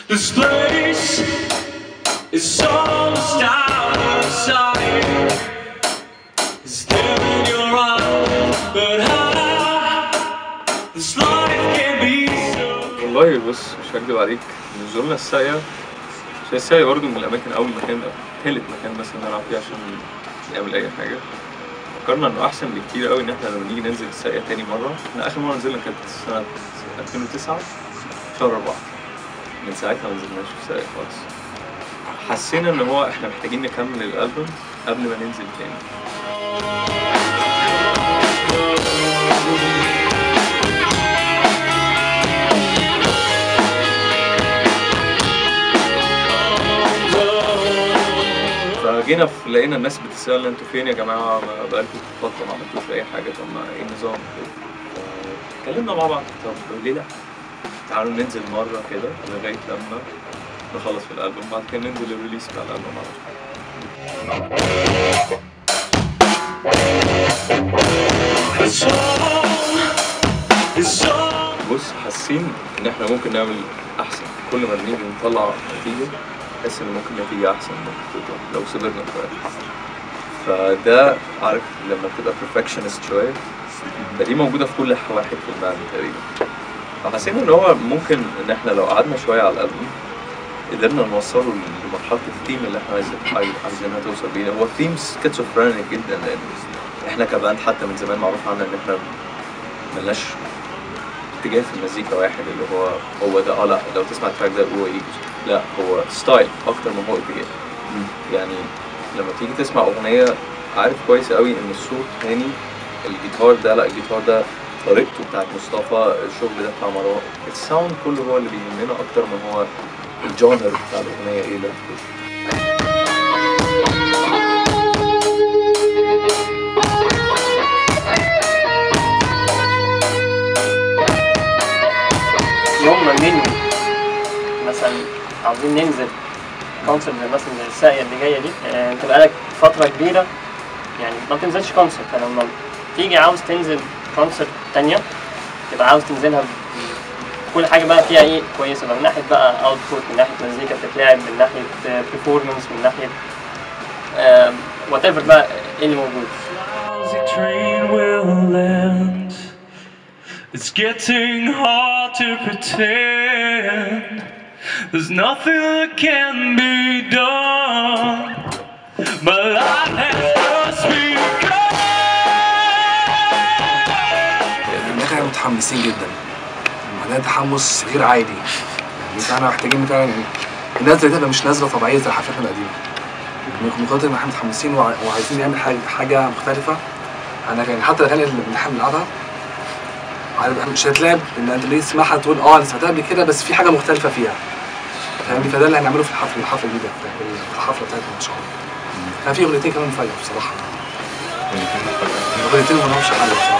This place is so astounding sight. It's still in your eyes, but how this life can be so. والله بص مش هكدب عليك نزولنا الساقية عشان الساقية برضه من الأماكن أول مكان تالت مكان مثلا نلعب فيه عشان نعمل أي حاجة فكرنا إنه أحسن بكتير أوي إن إحنا لما نيجي ننزل الساقية تاني مرة إحنا آخر مرة نزلنا كانت سنة 2009 شهر أربعة من ساعتها ما نزلناش في الساقية خالص حسينا إن هو إحنا محتاجين نكمل الألبوم قبل ما ننزل تاني فجينا في لقينا الناس بتسألنا انتوا فين يا جماعة ما بقالكم فترة ما عملتوش أي حاجة طب ما ايه النظام كده اتكلمنا مع بعض طب ليه لأ تعالوا ننزل مرة كده لغاية لما نخلص في الألبوم بعد كده ننزل الريليس بتاع الألبوم على طول It's all, it's all. بص حاسين ان احنا ممكن نعمل احسن كل ما بنيجي نطلع نتيجه نحس ان ممكن نتيجه احسن ممكن تطلع لو صبرنا شويه فده عارف لما تبقى perfectionist شويه فدي موجوده في كل واحد في الباند تقريبا فحسينا ان هو ممكن ان احنا لو قعدنا شويه على الالبوم قدرنا نوصله لمرحله الثيم اللي احنا عايزين عايزينها توصل بيها هو ثيم سكيزوفرينيك جدا لان احنا كباند حتى من زمان معروف عنا ان احنا ملناش اتجاه في المزيكا واحد اللي هو هو ده اه لا لو تسمع التراك ده هو ايه لا هو ستايل اكتر ما هو اتجاه يعني لما تيجي تسمع اغنيه عارف كويس قوي ان الصوت هاني الجيتار ده لا الجيتار ده طريقته بتاعت مصطفى الشغل ده بتاع مروان الساوند كله هو اللي بيهمنا اكتر ما هو الجانر بتاع الاغنيه ايه ده يوم ما منه مثلا عاوزين ننزل كونسرت زي مثلا زي الساقية اللي جاية دي آه، انت بقالك فترة كبيرة يعني ما بتنزلش كونسرت فلما تيجي عاوز تنزل كونسرت تانية تبقى عاوز تنزلها ب- كل حاجة بقى فيها ايه كويسة بقى من ناحية بقى اوتبوت من ناحية مزيكا بتتلعب من ناحية performance من ناحية وات ايفر بقى ايه اللي موجود lousy train will end. It's getting hard to pretend. There's nothing that can be done. But life has just begun. يعني احنا متحمسين جدا وده تحمس غير عادي يعني فاحنا محتاجين فعلا يعني النازله تبقى مش نازله طبيعيه زي حفلاتنا القديمه من كتر ما احنا متحمسين وع- وعايزين نعمل حاجه حاجه مختلفه عن يعني حتى الاغاني اللي بنحب نلعبها عارف- مش هتلعب ان انت ليه تسمعها تقول اه انا سمعتها قبل كده بس في حاجه مختلفه فيها فاهمني فده اللي هنعمله في الحفله الحفله الجديده في الحفله بتاعتنا ان شاء الله كان في اغنيتين كمان مفاجاه بصراحه اغنيتين ما لهمش حل بصراحه